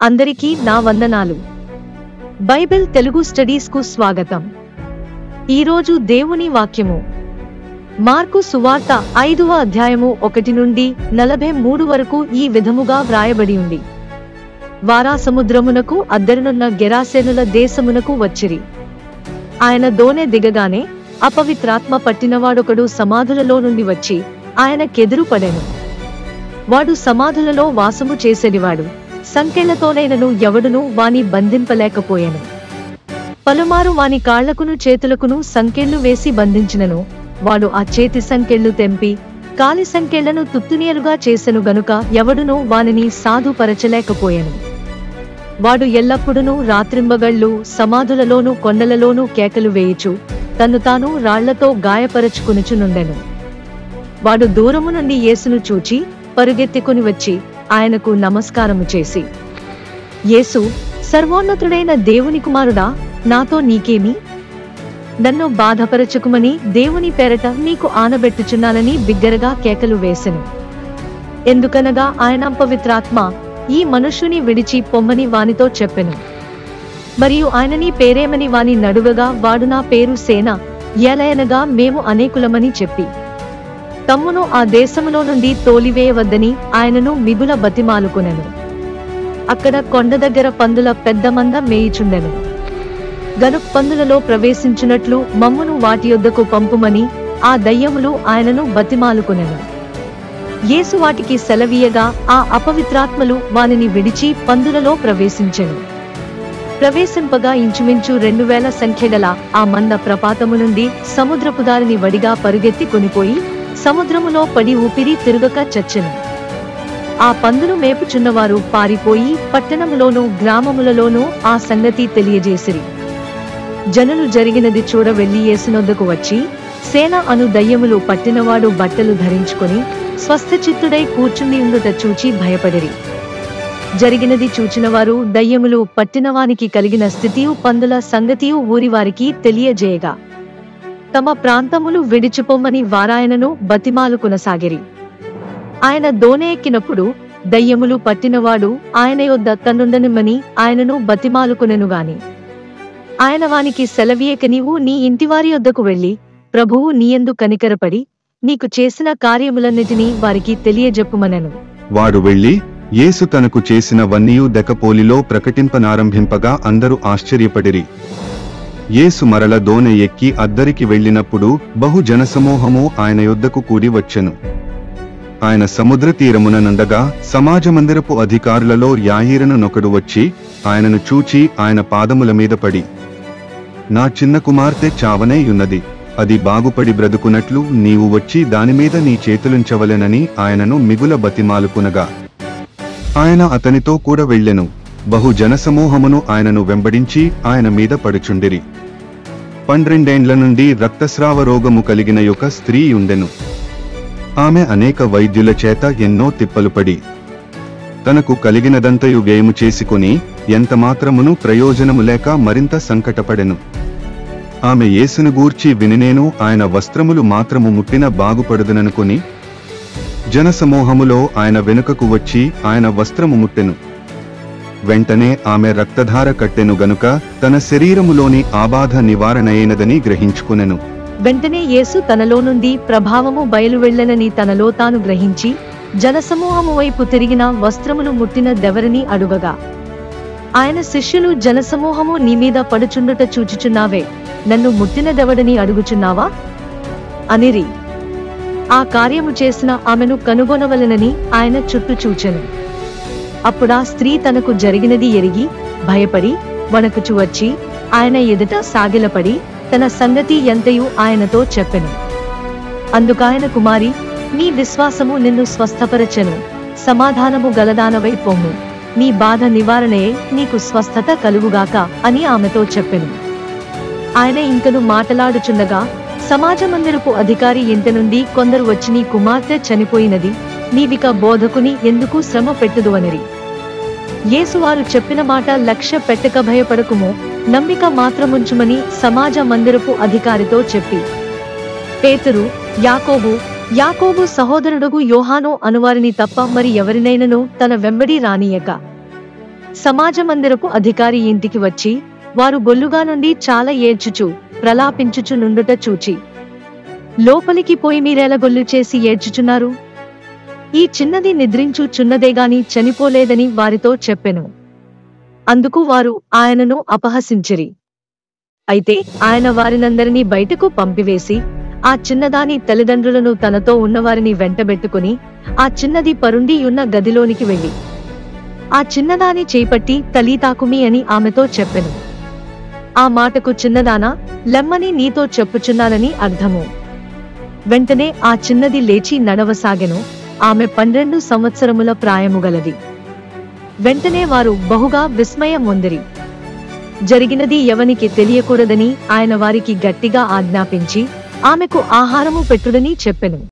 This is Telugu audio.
అందరికీ నా వందనాలు బైబిల్ తెలుగు స్టడీస్ కు స్వాగతం ఈరోజు దేవుని వాక్యము మార్కు సువార్త ఐదవ అధ్యాయము ఒకటి నుండి నలభై మూడు వరకు ఈ విధముగా వ్రాయబడి ఉంది వారా సముద్రమునకు అద్దరునున్న గెరాసేనుల దేశమునకు వచ్చిరి ఆయన దోనె దిగగానే అపవిత్రాత్మ పట్టినవాడొకడు సమాధులలో నుండి వచ్చి ఆయనకెదురు పడెను వాడు సమాధులలో వాసము చేసేడివాడు సంకెళ్లతోనైనను ఎవడును వాని బంధింపలేకపోయెను పలుమారు వాని కాళ్లకును చేతులకును సంకెళ్ళు వేసి బంధించినను వాడు ఆ చేతి సంకెళ్ళు తెంపి కాలి సంకెళ్లను తుత్తునియలుగా చేసెను గనుక ఎవడునూ వానిని సాధుపరచలేకపోయెను వాడు ఎల్లప్పుడూ రాత్రింబగళ్ళు సమాధులలోనూ కొండలలోనూ కేకలు వేయుచు తన్ను తాను రాళ్లతో గాయపరచుకునుచునుండెను వాడు దూరము నుండి యేసును చూచి పరుగెత్తుకుని వచ్చి ఆయనకు నమస్కారము చేసి యేసు సర్వోన్నతుడైన దేవుని కుమారుడా నాతో నీకేమి నన్ను బాధపరచుకుమని దేవుని పేరట నీకు ఆనబెట్టుచున్నానని బిగ్గరగా కేకలు వేసెను ఎందుకనగా ఆయన పవిత్రాత్మ ఈ మనుష్యుని విడిచి పొమ్మని వానితో చెప్పెను మరియు ఆయనని పేరేమని వాని నడువగా వాడు నా పేరు సేన ఏలయనగా మేము అనేకులమని చెప్పి తమ్మును ఆ దేశములో నుండి తోలివేయవద్దని ఆయనను మిగుల బతిమాలుకొనెను అక్కడ కొండ దగ్గర పందుల పెద్ద మంద మేయుచుండెను గనుక్ పందులలో ప్రవేశించున్నట్లు మమ్మును వాటి యొద్దకు పంపుమని ఆ దయ్యములు ఆయనను బతిమాలుకొనెను యేసు వాటికి సెలవీయగా ఆ అపవిత్రాత్మలు వానిని విడిచి పందులలో ప్రవేశించెను ప్రవేశింపగా ఇంచుమించు రెండు వేల సంఖ్యగల ఆ మంద ప్రపాతము నుండి సముద్రపు దారిని వడిగా పరుగెత్తి కొనిపోయి సముద్రములో పడి ఊపిరి తిరుగక చచ్చెను ఆ పందులు మేపుచున్నవారు పారిపోయి పట్టణములోనూ గ్రామములలోనూ ఆ సంగతి తెలియజేసిరి జనులు జరిగినది చూడ వెళ్లి యేసునొద్దకు వచ్చి సేన అను దయ్యములు పట్టినవాడు బట్టలు ధరించుకొని స్వస్థచిత్తుడై కూర్చుండి ఉండుట చూచి భయపడిరి జరిగినది చూచినవారు దయ్యములు పట్టినవానికి కలిగిన స్థితియు పందుల సంగతియు ఊరివారికి తెలియజేయగా తమ ప్రాంతములు విడిచిపోమ్మని వారాయనను బతిమాలు కొనసాగిరి ఆయన దోణె ఎక్కినప్పుడు దయ్యములు పట్టినవాడు ఆయన యొద్ద తన్నుండనిమ్మని ఆయనను బతిమాలుకొనెను గాని ఆయన వానికి సెలవీయక నీవు నీ ఇంటివారి యొద్దకు వెళ్లి ప్రభువు నీయందు కనికరపడి నీకు చేసిన కార్యములన్నిటినీ వారికి తెలియజెప్పుమనెను వాడు వెళ్లి యేసు తనకు చేసిన వన్నీయు దెకపోలిలో ప్రకటింపనారంభింపగా అందరూ ఆశ్చర్యపడిరి యేసు మరల దోనె ఎక్కి అద్దరికి వెళ్ళినప్పుడు బహు జనసమూహము ఆయన యొద్దకు కూడి వచ్చెను ఆయన సముద్ర తీరమున నుండగా సమాజమందిరపు అధికారులలో యాయీరను నొకడు వచ్చి ఆయనను చూచి ఆయన పాదముల మీద పడి నా చిన్న కుమార్తె చావనే యున్నది అది బాగుపడి బ్రతుకునట్లు నీవు వచ్చి దానిమీద నీ చేతులుంచవలెనని ఆయనను మిగుల బతిమాలుకునగా ఆయన అతనితో కూడా వెళ్ళెను బహు జనసమూహమును ఆయనను వెంబడించి ఆయన మీద పడుచుండిరి పన్నెండేండ్ల నుండి రక్తస్రావ రోగము కలిగిన యొక్క స్త్రీ ఉండెను ఆమె అనేక వైద్యుల చేత ఎన్నో తిప్పలు పడి తనకు కలిగినదంతయు వ్యయము చేసుకుని ఎంత మాత్రమును ప్రయోజనము లేక మరింత సంకటపడెను ఆమె యేసును గూర్చి వినినేను ఆయన వస్త్రములు మాత్రము ముట్టిన బాగుపడుదుననుకుని జనసమూహములో ఆయన వెనుకకు వచ్చి ఆయన వస్త్రము ముట్టెను వెంటనే ఆమె రక్తధార కట్టెను గనుక తన శరీరములోని ఆబాధ నివారణయైనదని గ్రహించుకునెను వెంటనే యేసు తనలో నుండి ప్రభావము బయలువెళ్ళనని తనలో తాను గ్రహించి జనసమూహము వైపు తిరిగిన వస్త్రములు ముట్టిన దెవరిని అడుగగా ఆయన శిష్యులు జనసమూహము నీ మీద పడుచుండుట చూచుచున్నావే నన్ను ముట్టినదెవడని అడుగుచున్నావా అనిరి ఆ కార్యము చేసిన ఆమెను కనుగొనవలెనని ఆయన చుట్టూ చూచెను అప్పుడా స్త్రీ తనకు జరిగినది ఎరిగి భయపడి వణకుచు వచ్చి ఆయన ఎదుట సాగిలపడి తన సంగతి ఎంతయు ఆయనతో చెప్పెను అందుకాయన కుమారి నీ విశ్వాసము నిన్ను స్వస్థపరచెను సమాధానము గలదానవై పొమ్ము నీ బాధ నివారణయే నీకు స్వస్థత కలుగుగాక అని ఆమెతో చెప్పెను ఆయన ఇంకను మాటలాడుచుండగా సమాజమందిరపు అధికారి ఇంటి నుండి కొందరు వచ్చి నీ కుమార్తె చనిపోయినది నీవిక బోధకుని ఎందుకు శ్రమ పెట్టుదు అనిరి యేసు వారు చెప్పిన మాట లక్ష్య పెట్టక భయపడకుము నమ్మిక మాత్రముంచుమని సమాజ మందిరపు అధికారితో చెప్పి పేతురు యాకోబు యాకోబు సహోదరుడుగు యోహాను అనువారిని తప్ప మరి ఎవరినైనను తన వెంబడి రానియక సమాజమందిరపు అధికారి ఇంటికి వచ్చి వారు గొల్లుగా నుండి చాలా ఏడ్చుచు ప్రలాపించుచు నుండుట చూచి లోపలికి పోయి మీరెల గొల్లు చేసి ఏడ్చుచున్నారు ఈ చిన్నది నిద్రించుచున్నదేగాని చనిపోలేదని వారితో చెప్పెను అందుకు వారు ఆయనను అపహసించిరి అయితే ఆయన వారినందరినీ బయటకు పంపివేసి ఆ చిన్నదాని తల్లిదండ్రులను తనతో ఉన్నవారిని వెంటబెట్టుకుని ఆ చిన్నది పరుండి ఉన్న గదిలోనికి వెళ్ళి ఆ చిన్నదాని చేపట్టి తలీతాకుమి అని ఆమెతో చెప్పెను ఆ మాటకు చిన్నదానా లెమ్మని నీతో చెప్పుచున్నానని అర్థము వెంటనే ఆ చిన్నది లేచి నడవసాగెను ఆమె పన్నెండు సంవత్సరముల ప్రాయము గలది వెంటనే వారు బహుగా విస్మయం పొందిరి జరిగినది ఎవనికి తెలియకూడదని ఆయన వారికి గట్టిగా ఆజ్ఞాపించి ఆమెకు ఆహారము పెట్టుడని చెప్పెను